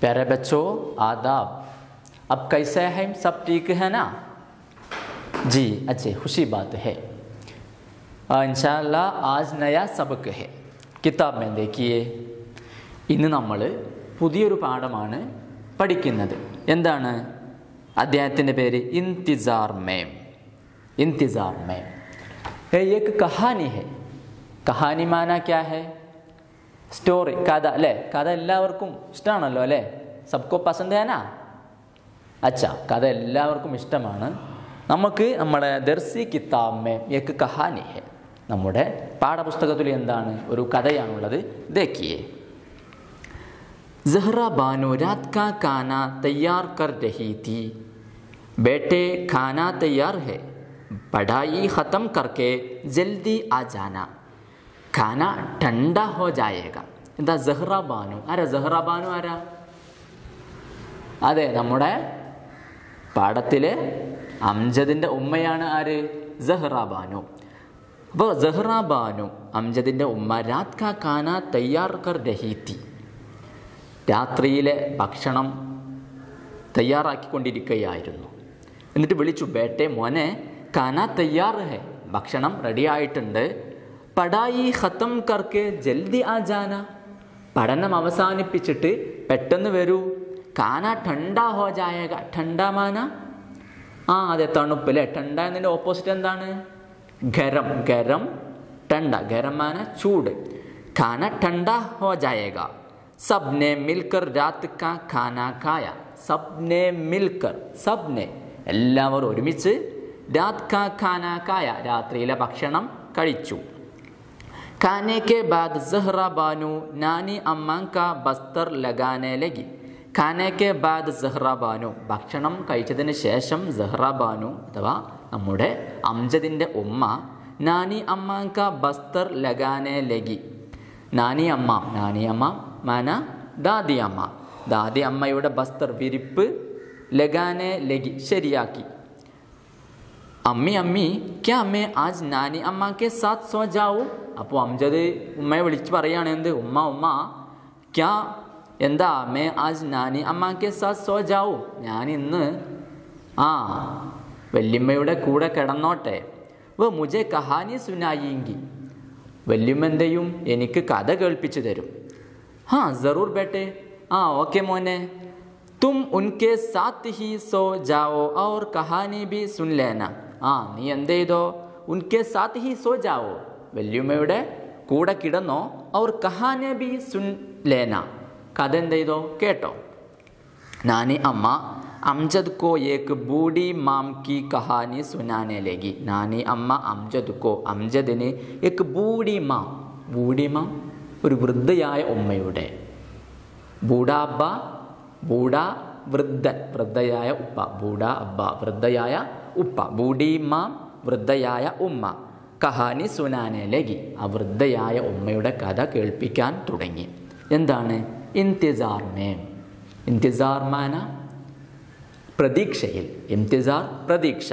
प्यारे बच्चों आदाब अब कैसे हैं सब ठीक है ना जी अच्छे खुशी बात है इंशाल्लाह आज नया सबक है കിതാബ് में देखिए ഇന്ന് നമ്മൾ പുതിയൊരു പാഠമാണ് പഠിക്കുന്നത് എന്താണ് അദ്ദേഹത്തിൻ്റെ പേര് ഇൻതിസാർ മേം ഇൻതിസാർ മേം एक कहानी है കഹാനി മാന ക്യാ ഹെ സ്റ്റോറി കഥ അല്ലേ കഥ എല്ലാവർക്കും ഇഷ്ടമാണല്ലോ അല്ലേ സബ്കോ പസന്ത് ഹേനാ അച്ഛാ കഥ എല്ലാവർക്കും ഇഷ്ടമാണ് നമുക്ക് നമ്മുടെ ദർസി കിതാബ് ഏക്ക് കഹാനി ഹെ നമ്മുടെ പാഠപുസ്തകത്തിൽ എന്താണ് ഒരു കഥയാണുള്ളത് ദേക്കിയേ जहरा बानो रात का खाना तैयार कर रही थी बेटे खाना तैयार है पढ़ाई ख़त्म करके जल्दी आ जाना खाना ठंडा हो जाएगा എന്താ സെഹ്റ ബാനു ആരാ സെഹ്റ ബാനു ആരാ അതെ നമ്മുടെ പാഠത്തിലെ അംജദിൻ്റെ ഉമ്മയാണ് ആര് സെഹ്റ ബാനു അപ്പോൾ സെഹ്റ ബാനു അംജദിൻ്റെ ഉമ്മ രാത് കാ ഖാന തയ്യാർ കർ രഹീത്തി രാത്രിയിലെ ഭക്ഷണം തയ്യാറാക്കിക്കൊണ്ടിരിക്കുകയായിരുന്നു എന്നിട്ട് വിളിച്ചു ബേട്ടെ മോനെ ഖാന തയ്യാർ ഹെ ഭക്ഷണം റെഡി ആയിട്ടുണ്ട് പടായി ഖത്തം കർക്ക് ജൽദി ആ ജാന പഠനം അവസാനിപ്പിച്ചിട്ട് പെട്ടെന്ന് വരൂ കാന ഠണ്ട ഹോ ജായക ഠണ്ട മാന ആ അതെ തണുപ്പ് അല്ലേ ഠണ്ട എന്നതിൻ്റെ ഓപ്പോസിറ്റ് എന്താണ് ഗരം ഗരം ഠണ്ട ഗരം മാന ചൂട് ഖാന ഠണ്ട ഹോ ജായക സബ്നെ മിൽക്കർ രാത് കാ ഖാന ഖായ സബ്നെ മിൽക്കർ സബ്നെ എല്ലാവരും ഒരുമിച്ച് രാത് കാ ഖാന ഖായ രാത്രിയിലെ ഭക്ഷണം കഴിച്ചു खाने के बाद जहरा बानू नानी अम्मा का बस्तर लगाने लगी ഖാനെ കെ ബാദ് സെഹ്റ ബാനു ഭക്ഷണം കഴിച്ചതിന് ശേഷം സെഹ്റ ബാനു അഥവാ നമ്മുടെ അംജദിൻ്റെ ഉമ്മ നാനി അമ്മാങ്ക ബസ്തർ ലഗാനെ ലഗി നാനി അമ്മ നാനി അമ്മ മാന ദാദി അമ്മ ദാദി അമ്മയുടെ ബസ്തർ വിരിപ്പ് ലഗാനെ ലഗി ശരിയാക്കി അമ്മി അമ്മി ക്യാ അമ്മേ ആജ് നാനി അമ്മാക്കെ സാത്ത് സോ ജാവൂ അപ്പോൾ അംജദ് ഉമ്മയെ വിളിച്ച് പറയുകയാണ് എന്ത് ഉമ്മ ഉമ്മ ക്യാ എന്താ അമ്മേ ആജ് നാനി അമ്മാക്കെ സാത്ത് സോ ജാവൂ ഞാൻ ഇന്ന് ആ വല്യമ്മയുടെ കൂടെ കിടന്നോട്ടെ വ മുജെ കഹാനി സുനായിങ്കി വല്യമ്മ എന്തെയും എനിക്ക് കഥ കേൾപ്പിച്ചു തരും ഹാ ജറൂർ ബേട്ടെ ആ ഓക്കെ മോനെ തും ഉൻകെ സാത്ത് ഹി സോ ജാവോ ഔർ കഹാനി ബി സുൻ ലേന ആ നീ എന്ത് ചെയ്തോ ഉൻകെ സാത്ത് ഹി സോ ജാവോ വല്യമ്മയുടെ കൂടെ കിടന്നോ ഔർ കഹാനെ ബി സുൻ ലേന കഥ എന്ത് ചെയ്തോ കേട്ടോ നാനി അമ്മ അംജദ് കോ ഏക്ക് ബൂഡി മാം കി കഹാനി സുനാനെ ലഗി നാനി അമ്മ അംജദ് കോ അംജദിന് ഏക്ക് ബൂഡി മാം ബൂഡി മാം ഒരു വൃദ്ധയായ ഉമ്മയുടെ ബൂഡാബ്ബ ബൂഡ വൃദ്ധൻ വൃദ്ധയായ ഉപ്പ ബൂഡ അബ്ബ വൃദ്ധയായ ഉപ്പ ബൂഡിമ്മ വൃദ്ധയായ ഉമ്മ കഹാനി സുനാനെ ലഗി ആ വൃദ്ധയായ ഉമ്മയുടെ കഥ കേൾപ്പിക്കാൻ തുടങ്ങി എന്താണ് ഇംതിസാർ മേം ഇംതിസാർ മാന പ്രതീക്ഷയിൽ ഇംതിസാർ പ്രതീക്ഷ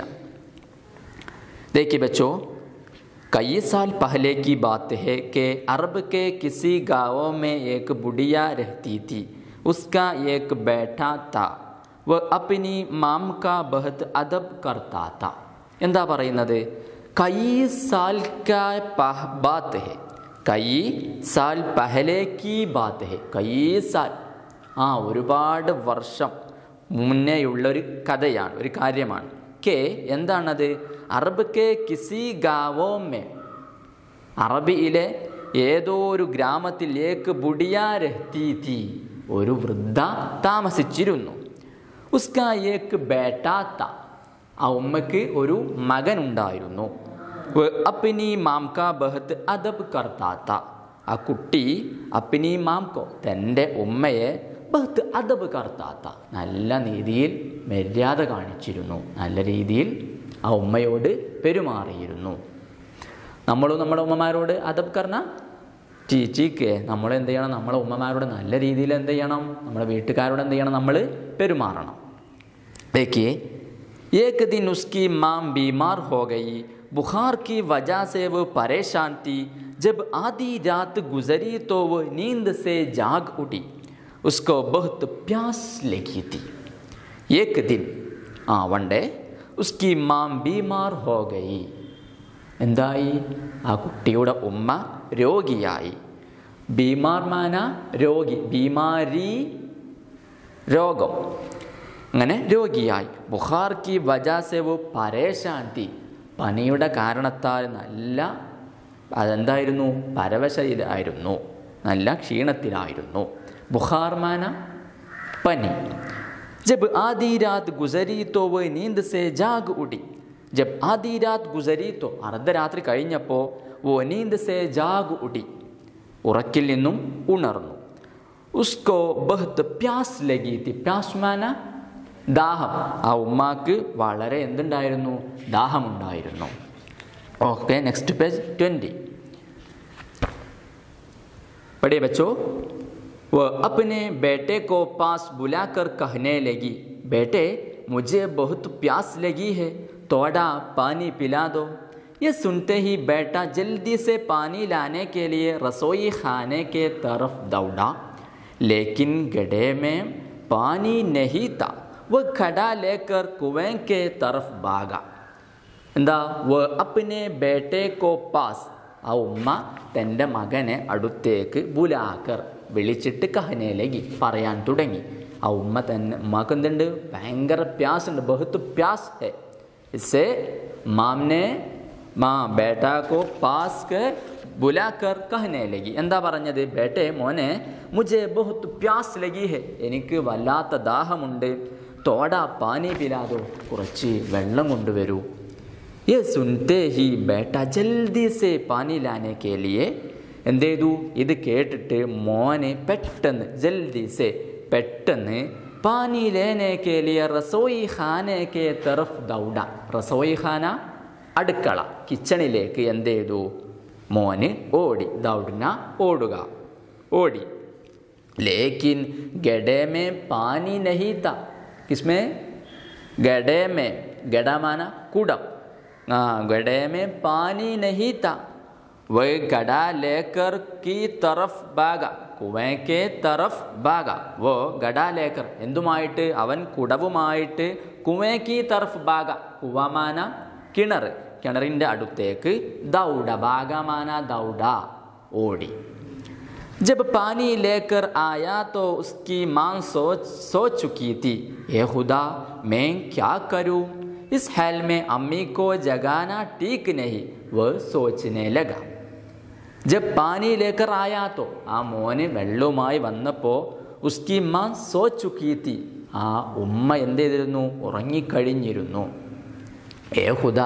देखिए बच्चों कई साल पहले की बात है कि अरब के किसी गाँव में एक बुढ़िया रहती थी उसका एक बैठा था वह अपनी माम का बहुत अदब करता था എന്താ പറയുന്നത് കൈ സാൽ കാ ബാത്ത് ഹെ കൈ സാൽ പഹലെ കി ബാത്ത് ഹെ കൈ സാൽ ആ ഒരുപാട് വർഷം മുന്നേയുള്ളൊരു കഥയാണ് ഒരു കാര്യമാണ് കെ എന്താണത് അറബ് കെ കിസി ഗാവോ മേ അറബിയിലെ ഏതോ ഒരു ഗ്രാമത്തിൽ ഏക്ക് ബുഡിയാ രഹ്തി തീ ഒരു വൃദ്ധ താമസിച്ചിരുന്നു ഉസ്ക ഏക്ക് ബേട്ടാത്ത ആ ഉമ്മയ്ക്ക് ഒരു മകനുണ്ടായിരുന്നു അപ്പിനി മാംക ബഹത്ത് അദബ് കർത്താത്ത ആ കുട്ടി അപ്പിനി മാംകോ തൻ്റെ ഉമ്മയെ ബഹത്ത് അദബ് കർത്താത്ത നല്ല രീതിയിൽ മര്യാദ കാണിച്ചിരുന്നു നല്ല രീതിയിൽ ആ ഉമ്മയോട് പെരുമാറിയിരുന്നു നമ്മളും നമ്മുടെ ഉമ്മമാരോട് അദബ് കർണ ചീച്ചിക്ക് നമ്മൾ എന്ത് ചെയ്യണം നമ്മളെ ഉമ്മമാരോട് നല്ല രീതിയിൽ എന്ത് ചെയ്യണം നമ്മുടെ വീട്ടുകാരോട് എന്ത് ചെയ്യണം നമ്മൾ പെരുമാറണം देखिए एक दिन उसकी माँ बीमार हो गई बुखार की वजह से वो परेशान थी जब आधी रात गुजरी तो वो नींद से जाग उठी उसको बहुत प्यास लगी थी एक दिन ആ വൺ ഡേ ഉസ്കി മാം ബീമാർ ഹോ ഗയി എന്തായി ആ കുട്ടിയുടെ ഉമ്മ രോഗിയായി ബീമാർ മാന രോഗി ബീമാരി രോഗം അങ്ങനെ രോഗിയായി ബുഖാർ കി വജാസെവ് പരേശാന്തി പനിയുടെ കാരണത്താൽ നല്ല അതെന്തായിരുന്നു പരവശയിലായിരുന്നു നല്ല ക്ഷീണത്തിലായിരുന്നു ബുഖാർമാന പനി ജബ് ആദി രാത് ഗുസരി തോ വ നീന്ത് സേ ജാഗ് ഉടി ജബ് ആദി രാത് ഗുസരി തോ അർദ്ധരാത്രി കഴിഞ്ഞപ്പോൾ വോ നീന്ത് സേ ജാഗ് ഉടി ഉറക്കിൽ നിന്നും ഉണർന്നു ഉസ്കോ ബഹത്ത് പ്യാസ് ലഗീത്തി പ്യാസ് മാന ദാഹം ആ ഉമ്മാക്ക് വളരെ എന്തുണ്ടായിരുന്നു ദാഹമുണ്ടായിരുന്നു ഓക്കെ നെക്സ്റ്റ് പേജ് ട്വൻറ്റി पढ़े बच्चों वह अपने बेटे को पास बुलाकर कहने लगी बेटे मुझे बहुत प्यास लगी है थोड़ा पानी पिला दो ये सुनते ही बेटा जल्दी से पानी लाने के लिए रसोई खाने के तरफ दौड़ा लेकिन गड्ढे में पानी नहीं था वह खड़ा लेकर कुएं के तरफ भागा എന്താ വ അപ്പിനെ ബേട്ടെ കോ പാസ് ആ ഉമ്മ തൻ്റെ മകനെ അടുത്തേക്ക് ബുലാക്കർ വിളിച്ചിട്ട് കഹനയിലേക്ക് പറയാൻ തുടങ്ങി ആ ഉമ്മ തന്നെ ഉമ്മക്ക് എന്തുണ്ട് ഭയങ്കര പ്യാസ് ഉണ്ട് ബഹുത്ത് പ്യാസ് ഹെ ഇസേ മാമിനെ മാ ബേട്ടാക്കോ പാസ് കെ ബുലാക്കർ കഹനെ ലഗി എന്താ പറഞ്ഞത് ബേട്ടെ മോനെ മുജെ ബഹുത്ത് പ്യാസ് ലഗി ഹെ എനിക്ക് വല്ലാത്ത ദാഹമുണ്ട് തോട പാനി പിലാതോ കുറച്ച് വെള്ളം കൊണ്ടുവരൂ ये सुनते ही बेटा जल्दी से पानी लाने के लिए എന്ത് ചെയ്തു ഇത് കേട്ടിട്ട് മോനെ പെട്ടെന്ന് ജൽദി സെ പെട്ടെന്ന് പാനി ലേനെ കെ ലിയ റസോയി ഖാനെ കെ തറഫ് ദൗഡ റസോയി ഖാന അടുക്കള കിച്ചണിലേക്ക് എന്ത് ചെയ്തു മോന് ഓടി ദൗഡന ഓടുക ഓടി ലേക്കിൻ ഗഡേമേ പാനി നഹീത്ത കിസ്മേ ഗഡേമേ ഗഡമാന കുടം हाँ गड्ढे में पानी नहीं था वह गड्ढा लेकर की तरफ भागा കുവേ കെ തറഫ് ഭാഗ വോ ഗഡ ലേക്കർ എന്തുമായിട്ട് അവൻ കുടവുമായിട്ട് കുവേ കി തറഫ് ഭാഗ കുവമാന കിണർ കിണറിൻ്റെ അടുത്തേക്ക് ദൗഡ ഭാഗമാന ദൗഡ ഓടി जब पानी लेकर आया तो उसकी मां सोच सोच चुकी थी ये खुदा मैं क्या करूं इस हाल में अम्मी को जगाना ठीक नहीं वह सोचने लगा ജബ് പാനി ലേക്കർ ആയാത്തോ ആ മോന് വെള്ളവുമായി വന്നപ്പോൾ ഉസ്കി മാൻ സോ ചുക്കീത്തി ആ ഉമ്മ എന്ത് ചെയ്തിരുന്നു ഉറങ്ങിക്കഴിഞ്ഞിരുന്നു ഏ ഹുദ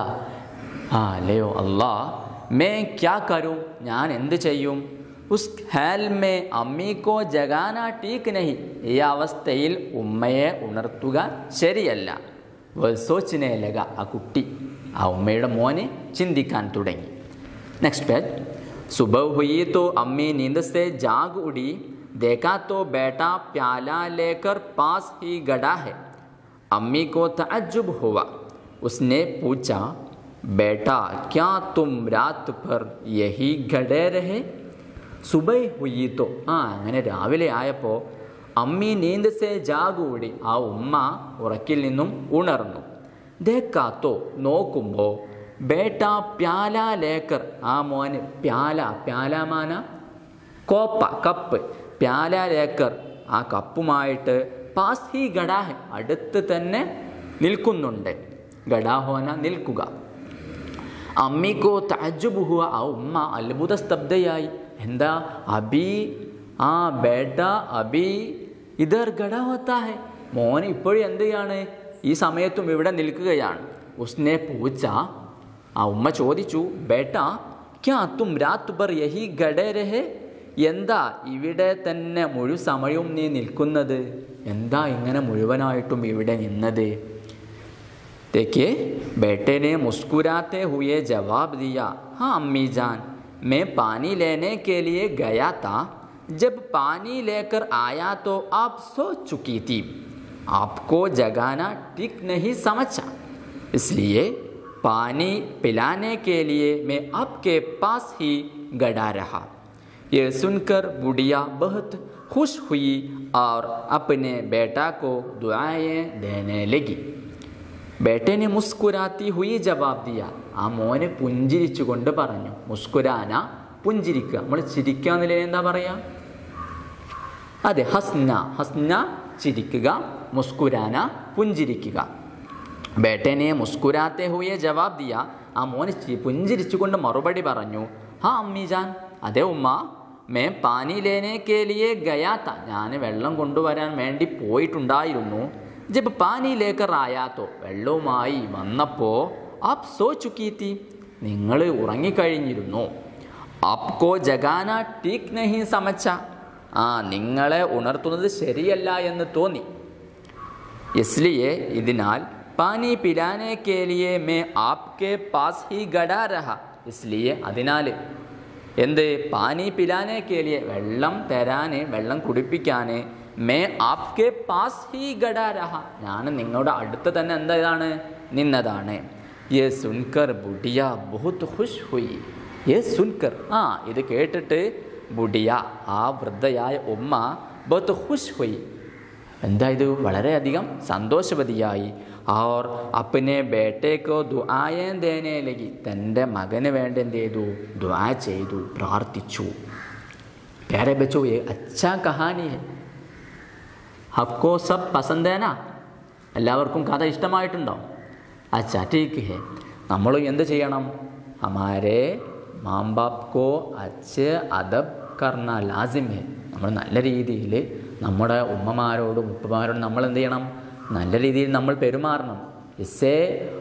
ആ അല്ലയോ അല്ലാ മേ ക്യാ കരും ഞാൻ എന്ത് ചെയ്യും ഉസ് ഹാൽ മേ അമ്മീക്കോ ജഗാന ടീക്ക് നഹി ഈ അവസ്ഥയിൽ ഉമ്മയെ ഉണർത്തുക ശരിയല്ല സോച്ചിനെ ലക ആ കുട്ടി ആ ഉമ്മയുടെ മോനെ ചിന്തിക്കാൻ തുടങ്ങി नेक्स्ट पेज सुबह हुई तो अम्मी नींद से जाग उड़ी देखा तो बेटा प्याला लेकर पास ही गड़ा है अम्मी को तअज्जुब हुआ उसने पूछा बेटा क्या तुम रात भर यही गड़े रहे സുബൈ ഹുയ്യീത്തോ ആ അങ്ങനെ രാവിലെ ആയപ്പോൾ അമ്മി നീന്ത് സേ ജാഗൂടി ആ ഉമ്മ ഉറക്കിൽ നിന്നും ഉണർന്നു ദേക്കാത്തോ നോക്കുമ്പോൾ ബേട്ട പ്യാല ലേക്കർ ആ മോന് പ്യാല പ്യാലമാന കോപ്പ കപ്പ് പ്യാല ലേക്കർ ആ കപ്പുമായിട്ട് പാസ് ഹി ഗഡാഹ് അടുത്ത് തന്നെ നിൽക്കുന്നുണ്ട് ഗഡാഹോന നിൽക്കുക അമ്മിക്കോ തഅജ്ജുബ് ഹുവ ആ ഉമ്മ അത്ഭുത സ്തബ്ധയായി എന്താ അബി ആ ബേട്ട അബി ഇതർ ഗഡ ഹോത്താ ഹെ മോൻ ഇപ്പോഴും എന്ത് ചെയ്യാണ് ഈ സമയത്തും ഇവിടെ നിൽക്കുകയാണ് ഉസ്നെ പൂച്ച ആ ഉമ്മ ചോദിച്ചു ബേട്ട ക്യാ തും രാത് ഭർ യഹി ഗഡേ രഹേ എന്താ ഇവിടെ തന്നെ മുഴു സമയവും നീ നിൽക്കുന്നത് എന്താ ഇങ്ങനെ മുഴുവനായിട്ടും ഇവിടെ നിന്നത് देखिए बेटे ने मुस्कुराते हुए जवाब दिया हाँ अम्मी जान मैं पानी लेने के लिए गया था जब पानी लेकर आया तो आप सो चुकी थी आपको जगाना ठीक नहीं समझा इसलिए पानी पिलाने के लिए मैं आपके पास ही गड़ा रहा ये सुनकर बुढ़िया बहुत खुश हुई और अपने बेटा को दुआएं देने लगी ബേട്ടെ ने മുസ്കുരാത്തി ഹുയി ജവാബ് ദിയ ആ മോനെ പുഞ്ചിരിച്ചുകൊണ്ട് പറഞ്ഞു മുസ്കുരാന പുഞ്ചിരിക്കുക നമ്മൾ ചിരിക്കാന്നില്ലേ എന്താ പറയാ അതെ ഹസ്ന ഹസ്ന ചിരിക്കുക മുസ്കുരാന പുഞ്ചിരിക്കുക ബേട്ടനെ മുസ്കുരാത്തെ ഹുയെ ജവാബ് ദിയ ആ മോനെ ചി- പുഞ്ചിരിച്ചുകൊണ്ട് മറുപടി പറഞ്ഞു ഹാ അമ്മിജാൻ അതെ ഉമ്മ മേ പാനി ലേനെ കേലിയെ ഗയാത്ത ഞാൻ വെള്ളം കൊണ്ടുവരാൻ വേണ്ടി പോയിട്ടുണ്ടായിരുന്നു ജബ് പാനി ലേക്കർ ആയാത്തോ വെള്ളവുമായി വന്നപ്പോൾ ആപ് സോ ചുക്കീത്തി നിങ്ങൾ ഉറങ്ങിക്കഴിഞ്ഞിരുന്നു ആപ്കോ ജഗാന ടീക് നഹി സമച്ച ആ നിങ്ങളെ ഉണർത്തുന്നത് ശരിയല്ല എന്ന് തോന്നി इसलिए ഇതിനാൽ പാനി പിലാനെ കെ ലിയെ മേ ആപ്കെ പാസ് ഹി ഗഡാ രഹ ഇസ്ലിയെ അതിനാൽ എന്ത് പാനി പിലാനെ കെ ലിയെ വെള്ളം തരാന് വെള്ളം കുടിപ്പിക്കാൻ മേ ആപ്കെ പാസ് ഹി ഗഡാ രഹ ഞാൻ നിങ്ങളുടെ അടുത്ത് തന്നെ എന്താ ഇതാണ് നിന്നതാണ് യെ സുൻകർ ബുഡിയ ബഹുത് ഖുഷ് ഹുയി യെ സുൻകർ ആ ഇത് കേട്ടിട്ട് ബുഡിയ ആ വൃദ്ധയായ ഉമ്മ ബഹുത് ഖുഷ് ഹുയി എന്തായത് വളരെയധികം സന്തോഷവതിയായി അവർ അപ്പനെ ബേട്ടേക്കോ ദുആയേ ദേനെ ലഗി തൻ്റെ മകന് വേണ്ടി എന്ത് ചെയ്തു ദുആ ചെയ്തു പ്രാർത്ഥിച്ചു പ്യാരെ ബച്ചോ ये अच्छा കഹാനി है ഹക്കോ സബ് പസന്ദേന എല്ലാവർക്കും കഥ ഇഷ്ടമായിട്ടുണ്ടോ അച്ഛാ ടീക്ക് ഹേ നമ്മൾ എന്ത് ചെയ്യണം ഹമാരെ മാം ബാപ് കോ അച്ച് അദബ് കർണ ലാസിം ഹേ നമ്മൾ നല്ല രീതിയിൽ നമ്മുടെ ഉമ്മമാരോടും ഉപ്പമാരോടും നമ്മൾ എന്ത് ചെയ്യണം നല്ല രീതിയിൽ നമ്മൾ പെരുമാറണം ഇസേ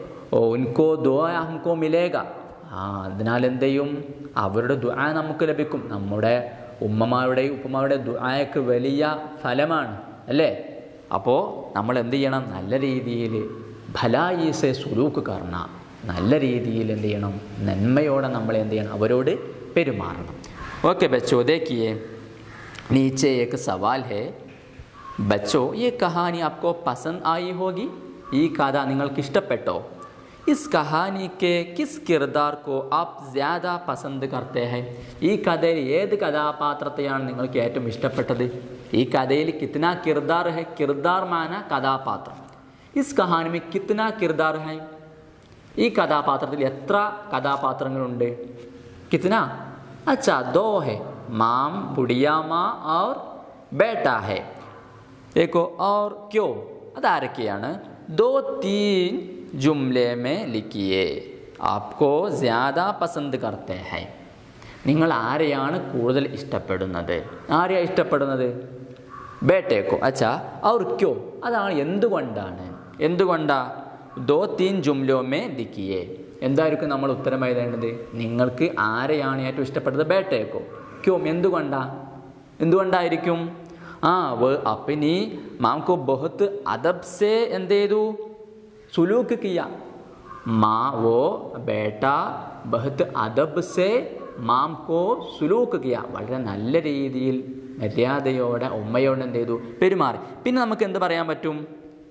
ഉൻകോ ദോ ഹംകോ മിലേക ആ അതിനാൽ എന്ത് ചെയ്യും അവരുടെ ദുആ നമുക്ക് ലഭിക്കും നമ്മുടെ ഉമ്മമാരുടെയും ഉപ്പമാരുടെ ദുആയ്ക്ക് വലിയ ഫലമാണ് അല്ലേ അപ്പോൾ നമ്മൾ എന്ത് ചെയ്യണം നല്ല രീതിയിൽ ഭലായിസെ സുലൂക്ക് കർണ നല്ല രീതിയിൽ എന്ത് ചെയ്യണം നന്മയോടെ നമ്മൾ എന്ത് ചെയ്യണം അവരോട് പെരുമാറണം ഓക്കെ ബച്ചോ देखिए नीचे एक सवाल है बच्चों ये कहानी आपको पसंद आई होगी ഈ കഥ നിങ്ങൾക്ക് ഇഷ്ടപ്പെട്ടോ ഇസ് കഹാനി കെ കിസ് കിർദാർ കോ ആപ് ജ്യാദ പസന്ത് കർത്തേ ഹൈ ഈ കഥയിൽ ഏത് കഥാപാത്രത്തെയാണ് നിങ്ങൾക്ക് ഏറ്റവും ഇഷ്ടപ്പെട്ടത് ഈ കഥയിൽ കിത്ന കിർദാർ ഹൈ കിർദാർ മാന കഥാപാത്രം ഇസ് കഹാനി മേ കിത്ന കിർദാർ ഹൈ ഈ കഥാപാത്രത്തിൽ എത്ര കഥാപാത്രങ്ങളുണ്ട് കിത്ന അച്ഛാ ദോ ഹെ മാം ബുഡിയാമ और ബേട്ട ഹെ देखो और क्यों അതാരൊക്കെയാണ് ദോ തീൻ ജുംലെ മേ ലിഖിയേ ആപ്കോ ജ്യാദ പസന്ത് കർത്തേ ഹൈ നിങ്ങൾ ആരെയാണ് കൂടുതൽ ഇഷ്ടപ്പെടുന്നത് ആരെയാണ് ഇഷ്ടപ്പെടുന്നത് ബേട്ടേക്കോ അച്ഛാ അവർ ക്യോ അതാണ് എന്തുകൊണ്ടാണ് എന്തുകൊണ്ടാ ദോ തീൻ ജുംലോ മേ ലിഖിയേ എന്തായിരിക്കും നമ്മൾ ഉത്തരം എഴുതേണ്ടത് നിങ്ങൾക്ക് ആരെയാണ് ഏറ്റവും ഇഷ്ടപ്പെട്ടത് ബേട്ടേക്കോ ക്യോം എന്തുകൊണ്ടാ എന്തുകൊണ്ടായിരിക്കും ആ വ അപ്പനി മാംകോ ബഹുത്ത് അദബ് സേ എന്ത് ചെയ്തു സുലൂക്ക് കിയ മാ വോ ബേട്ട ബഹുത്ത് അദബ് സേ മാം കോ സുലൂക്ക് കിയ വളരെ നല്ല രീതിയിൽ മര്യാദയോടെ ഉമ്മയോട് എന്ത് ചെയ്തു പെരുമാറി പിന്നെ നമുക്ക് എന്ത് പറയാൻ പറ്റും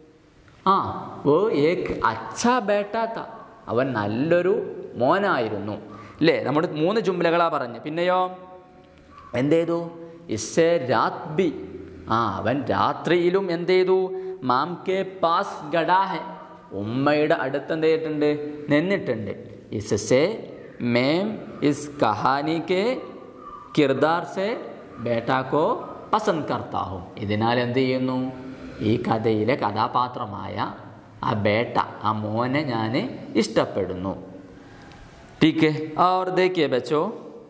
ആ ഓ ഏക് അച്ഛാ ബേട്ടാത്ത അവൻ നല്ലൊരു മോനായിരുന്നു അല്ലേ നമ്മുടെ മൂന്ന് ജുംലകളാ പറഞ്ഞ് പിന്നെയോ എന്ത് ചെയ്തു ഇസ്സേ രാത് ബി ആ അവൻ രാത്രിയിലും എന്ത് ചെയ്തു മാം കെ പാസ് ഗഡാഹെ ഉമ്മയുടെ അടുത്ത് എന്ത് ചെയ്തിട്ടുണ്ട് നിന്നിട്ടുണ്ട് ഇസ്സേ മേം ഇസ് കഹാനി കെ കിർദാർ സെ ബേട്ടാക്കോ പസന്ത് കർത്താഹും ഇതിനാൽ എന്ത് ചെയ്യുന്നു ഈ കഥയിലെ കഥാപാത്രമായ ആ ബേട്ട ആ മോനെ ഞാൻ ഇഷ്ടപ്പെടുന്നു ठीक है और देखिए बच्चों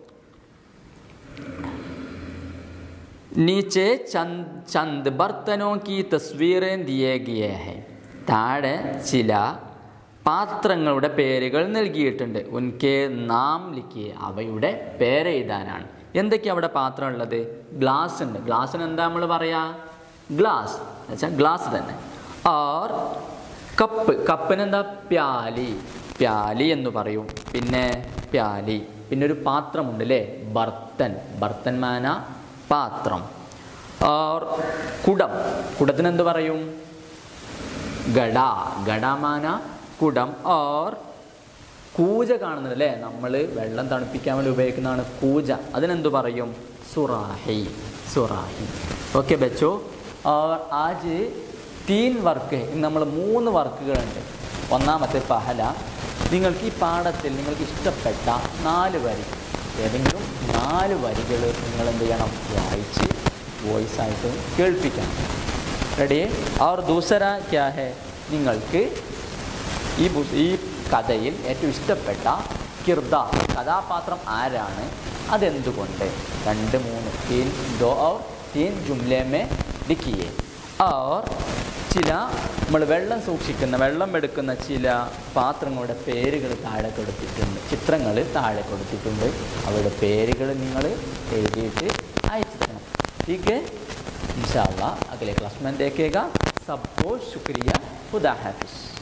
नीचे चंद चंद बर्तनों की तस्वीरें दिए गए हैं താഴെ ചില പാത്രങ്ങളുടെ പേരുകൾ നൽകിയിട്ടുണ്ട് ഉൻകെ നാം ലിക്കിയെ അവയുടെ പേരെഴുതാനാണ് എന്തൊക്കെയാണ് അവിടെ പാത്രം ഉള്ളത് ഗ്ലാസ് ഉണ്ട് ഗ്ലാസ്സിന് എന്താ നമ്മൾ പറയാ ഗ്ലാസ് വെച്ചാൽ ഗ്ലാസ് തന്നെ ഓർ കപ്പ് കപ്പിന് എന്താ പ്യാലി പ്യാലി എന്ന് പറയും പിന്നെ പ്യാലി പിന്നെ ഒരു പാത്രമുണ്ട് അല്ലേ ബർത്തൻ ബർത്തൻ മാന പാത്രം ഓർ കുടം കുടത്തിന് എന്ത് പറയും ഗഡ ഗഡമാന കുടം ഓർ കൂജ കാണുന്നത് അല്ലേ നമ്മൾ വെള്ളം തണുപ്പിക്കാൻ വേണ്ടി ഉപയോഗിക്കുന്നതാണ് കൂജ അതിനെന്തു പറയും സുറാഹി सुराही ओके बच्चों और आज തീൻ വർക്ക് നമ്മൾ മൂന്ന് വർക്കുകളുണ്ട് ഒന്നാമത്തെ പഹല നിങ്ങൾക്ക് ഈ പാഠത്തിൽ നിങ്ങൾക്ക് ഇഷ്ടപ്പെട്ട നാല് വരി ഏതെങ്കിലും നാല് വരികൾ നിങ്ങൾ എന്ത് ചെയ്യണം വായിച്ച് വോയിസ് ആയിട്ട് കേൾപ്പിക്കണം റെഡി और दूसरा क्या है നിങ്ങൾക്ക് ഈ ബു- ഈ കഥയിൽ ഏറ്റവും ഇഷ്ടപ്പെട്ട കിർദാർ കഥാപാത്രം ആരാണ് അതെന്തുകൊണ്ട് രണ്ട് മൂന്ന് തീൻ ദോ और തീൻ ജുംലേമേ ലിഖിയേ और ചില നമ്മൾ വെള്ളം സൂക്ഷിക്കുന്ന വെള്ളം എടുക്കുന്ന ചില പാത്രങ്ങളുടെ പേരുകൾ താഴെ കൊടുത്തിട്ടുണ്ട് ചിത്രങ്ങൾ താഴെ കൊടുത്തിട്ടുണ്ട് അവരുടെ പേരുകൾ നിങ്ങൾ എഴുതിയിട്ട് അയച്ചു തരണം ठीक है इंशाल्लाह अगले क्लास में देखेगा सबको शुक्रिया खुदा हाफिज़